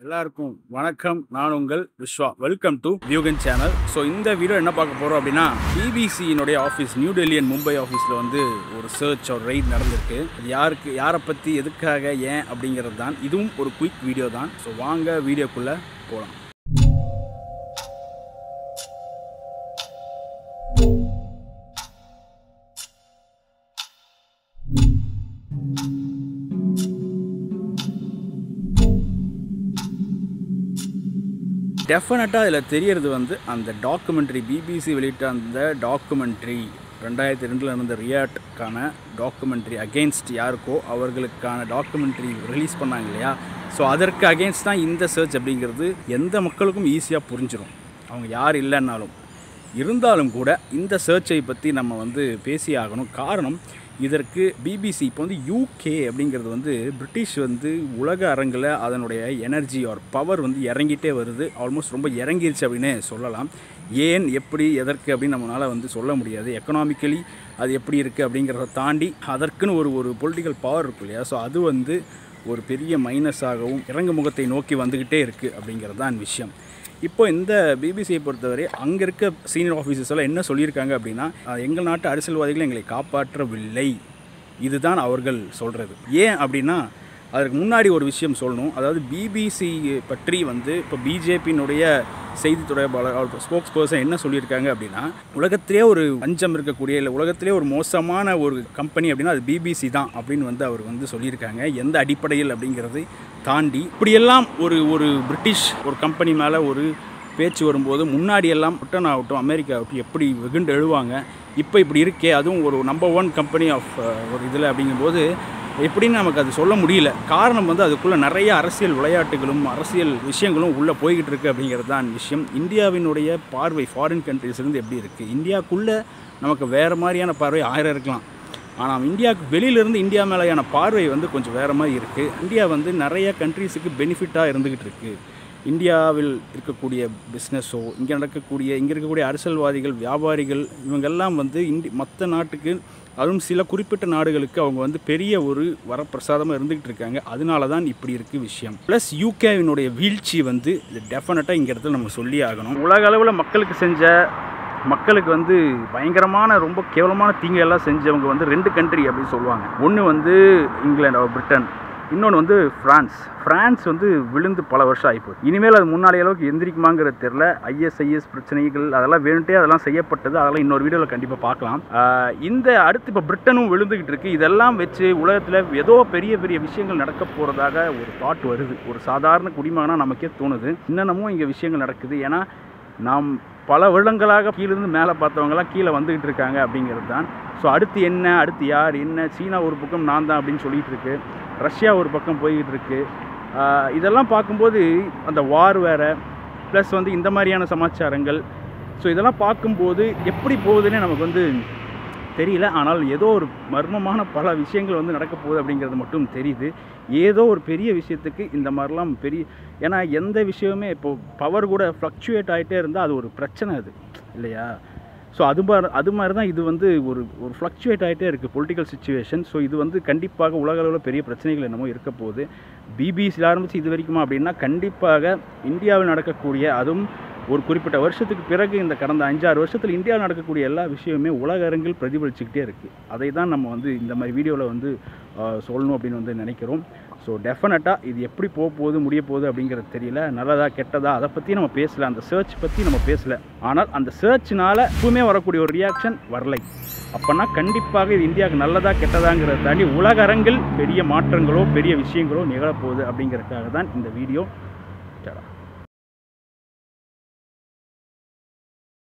எல்லாருக்கும் வணக்கம் நான் உங்கள் விஸ்வா வெல்கம் டு வியூகன் சேனல் ஸோ இந்த வீடியோ என்ன பார்க்க போகிறோம் அப்படின்னா பிபிசியினுடைய office new Delhi and Mumbai ஆஃபீஸில் வந்து ஒரு சர்ச் ஒரு ரைட் நடந்திருக்கு அது யாருக்கு யாரை பற்றி எதுக்காக ஏன் அப்படிங்கிறது தான் இதுவும் ஒரு குயிக் வீடியோ தான் ஸோ வாங்க வீடியோக்குள்ளே போகலாம் டெஃபினட்டாக இதில் தெரியறது வந்து அந்த டாக்குமெண்ட்ரி பிபிசி வெளியிட்ட அந்த டாக்குமெண்ட்ரி ரெண்டாயிரத்தி ரெண்டில் நடந்த ரியாட்டுக்கான டாக்குமெண்ட்ரி அகெயின்ஸ்ட் யாருக்கோ அவர்களுக்கான டாக்குமெண்ட்ரி ரிலீஸ் பண்ணாங்க இல்லையா ஸோ அதற்கு அகெயின்ஸ்ட் தான் இந்த சர்ச் அப்படிங்கிறது எந்த மக்களுக்கும் ஈஸியாக புரிஞ்சிடும் அவங்க யார் இல்லைன்னாலும் இருந்தாலும் கூட இந்த சர்ச்சை பற்றி நம்ம வந்து பேசி ஆகணும் காரணம் இதற்கு பிபிசி இப்போ வந்து யூகே அப்படிங்கிறது வந்து பிரிட்டிஷ் வந்து உலக அரங்கில் அதனுடைய எனர்ஜி ஆர் பவர் வந்து இறங்கிட்டே வருது ஆல்மோஸ்ட் ரொம்ப இறங்கிருச்சு அப்படின்னு சொல்லலாம் ஏன் எப்படி எதற்கு அப்படின்னு நம்மளால் வந்து சொல்ல முடியாது எக்கனாமிக்கலி அது எப்படி இருக்குது அப்படிங்கிறத தாண்டி அதற்குன்னு ஒரு ஒரு பொலிட்டிக்கல் பவர் இருக்கு இல்லையா ஸோ அது வந்து ஒரு பெரிய மைனஸாகவும் இறங்கு முகத்தை நோக்கி வந்துக்கிட்டே இருக்குது அப்படிங்கிறது தான் விஷயம் இப்போ இந்த பிபிசியை பொறுத்தவரை அங்கே இருக்க சீனியர் ஆஃபீஸர்ஸ் எல்லாம் என்ன சொல்லியிருக்காங்க அப்படின்னா அஹ், எங்கள் நாட்டு அரசியல்வாதிகள் எங்களை காப்பாற்றவில்லை இதுதான் அவர்கள் சொல்கிறது ஏன் அப்படின்னா அதற்கு முன்னாடி ஒரு விஷயம் சொல்லணும் அதாவது பிபிசி பற்றி வந்து இப்போ பிஜேபியினுடைய செய்தி தொடர்பாளர் ஸ்போக்ஸ் பர்சன் என்ன சொல்லியிருக்காங்க அப்படின்னா உலகத்திலே ஒரு பஞ்சம் இருக்கக்கூடிய இல்லை உலகத்திலே ஒரு மோசமான ஒரு கம்பெனி அப்படின்னா அது பிபிசி தான் அப்படின்னு வந்து அவர் வந்து சொல்லியிருக்காங்க எந்த அடிப்படையில் அப்படிங்கிறது தாண்டி இப்படியெல்லாம் ஒரு ஒரு பிரிட்டிஷ் ஒரு கம்பெனி மேலே ஒரு பேச்சு வரும்போது முன்னாடி எல்லாம் பிரிட்டன் ஆகட்டும் அமெரிக்கா ஆகட்டும் எப்படி வெகுண்டு எழுவாங்க இப்போ இப்படி இருக்கே அதுவும் ஒரு நம்பர் ஒன் கம்பெனி ஆஃப் ஒரு இதில் அப்படிங்கும்போது எப்படின்னு நமக்கு அது சொல்ல முடியல காரணம் வந்து அதுக்குள்ளே நிறைய அரசியல் விளையாட்டுகளும் அரசியல் விஷயங்களும் உள்ளே போய்கிட்டு இருக்கு அப்படிங்கிறது தான் விஷயம் இந்தியாவினுடைய பார்வை ஃபாரின் கண்ட்ரிஸ்லேருந்து எப்படி இருக்குது இந்தியாவுக்குள்ளே நமக்கு வேறு மாதிரியான பார்வை ஆயிரம் இருக்கலாம் ஆனால் இந்தியாவுக்கு வெளியிலேருந்து இந்தியா மேலேயான பார்வை வந்து கொஞ்சம் வேறு மாதிரி இருக்குது இந்தியா வந்து நிறைய கண்ட்ரீஸுக்கு பெனிஃபிட்டாக இருந்துக்கிட்டு இருக்குது இந்தியாவில் இருக்கக்கூடிய பிஸ்னஸோ இங்கே நடக்கக்கூடிய இங்கே இருக்கக்கூடிய அரசியல்வாதிகள் வியாபாரிகள் இவங்கெல்லாம் வந்து இந்தி மற்ற நாட்டுக்கு அதுவும் சில குறிப்பிட்ட நாடுகளுக்கு அவங்க வந்து பெரிய ஒரு வரப்பிரசாதமாக இருந்துகிட்டு இருக்காங்க அதனால தான் இப்படி இருக்குது விஷயம் ப்ளஸ் யூகேவினுடைய வீழ்ச்சி வந்து இது டெஃபினட்டாக இங்கே இடத்துல நம்ம சொல்லி ஆகணும் உலக அளவில் மக்களுக்கு செஞ்ச மக்களுக்கு வந்து பயங்கரமான ரொம்ப கேவலமான தீங்கு எல்லாம் செஞ்சவங்க வந்து ரெண்டு கண்ட்ரி அப்படின்னு சொல்லுவாங்க ஒன்று வந்து இங்கிலாந்து or பிரிட்டன் இன்னொன்று வந்து ஃப்ரான்ஸ் ஃப்ரான்ஸ் வந்து விழுந்து பல வருஷம் ஆகிப்போகுது இனிமேல் அது முன்னாடி அளவுக்கு எந்திரிக்குமாங்கிறது தெரில ஐஎஸ்ஐஎஸ் பிரச்சனைகள் அதெல்லாம் வேணுட்டே அதெல்லாம் செய்யப்பட்டது அதெல்லாம் இன்னொரு வீடியோவில் கண்டிப்பாக பார்க்கலாம் ஆஹ் இந்த அடுத்து இப்போ பிரிட்டனும் விழுந்துக்கிட்டு இருக்கு இதெல்லாம் வச்சு உலகத்தில் ஏதோ பெரிய பெரிய விஷயங்கள் நடக்க போகிறதாக ஒரு தாட் வருது ஒரு சாதாரண குடிமகனாக நமக்கே தோணுது இன்னமும் இங்கே விஷயங்கள் நடக்குது ஏன்னா நாம் பல வருடங்களாக கீழிருந்து மேலே பார்த்தவங்கலாம் கீழே வந்துக்கிட்டு இருக்காங்க அப்படிங்கிறது தான் ஸோ அடுத்து என்ன அடுத்து யார் என்ன சீனா ஒரு பக்கம் நான் தான் அப்படின்னு சொல்லிட்டு இருக்கு ரஷ்யா ஒரு பக்கம் போய்கிட்டு இருக்கு ஆஹ் இதெல்லாம் பார்க்கும்போது அந்த வார் வேறு ப்ளஸ் வந்து இந்த மாதிரியான சமாச்சாரங்கள் ஸோ இதெல்லாம் பார்க்கும்போது எப்படி போகுதுன்னே நமக்கு வந்து தெரியல ஆனால் ஏதோ ஒரு மர்மமான பல விஷயங்கள் வந்து நடக்க போகுது அப்படிங்கிறது மட்டும் தெரியுது ஏதோ ஒரு பெரிய விஷயத்துக்கு இந்த மாதிரிலாம் பெரிய ஏன்னா எந்த விஷயமே இப்போது பவர் கூட ஃப்ளக்சுவேட் ஆகிட்டே இருந்தால் அது ஒரு பிரச்சனை அது இல்லையா ஸோ அது மாதிரி அது மாதிரி தான் இது வந்து ஒரு ஒரு ஃப்ளக்சுவேட் ஆகிட்டே இருக்குது பொலிட்டிக்கல் சுச்சுவேஷன் ஸோ இது வந்து கண்டிப்பாக உலக அளவில் பெரிய பிரச்சனைகள் என்னமோ இருக்க போகுது பிபிசியில் ஆரம்பித்து இது வரைக்குமா அப்படின்னா கண்டிப்பாக இந்தியாவில் நடக்கக்கூடிய அதுவும் ஒரு குறிப்பிட்ட வருஷத்துக்கு பிறகு இந்த கடந்த அஞ்சாறு வருஷத்தில் இந்தியாவில் நடக்கக்கூடிய எல்லா விஷயமுமே உலக அரங்கில் பிரதிபலிச்சுக்கிட்டே இருக்குது அதை தான் நம்ம வந்து இந்த மாதிரி வீடியோவில் வந்து ஆஹ், சொல்லணும் அப்படின்னு வந்து நினைக்கிறோம் ஸோ டெஃபினட்டாக இது எப்படி போக போகுது முடிய போகுது அப்படிங்கிறது தெரியல நல்லதா கெட்டதா அதை பற்றி நம்ம பேசல அந்த சர்ச் பற்றி நம்ம பேசல ஆனால் அந்த சர்ச்னால எப்பவுமே வரக்கூடிய ஒரு ரியாக்ஷன் வரலை அப்போனா கண்டிப்பாக இது இந்தியாவுக்கு நல்லதா கெட்டதாங்கிறத தாண்டி உலக அரங்கில் பெரிய மாற்றங்களோ பெரிய விஷயங்களோ நிகழப்போகுது அப்படிங்கிறதுக்காக தான் இந்த வீடியோ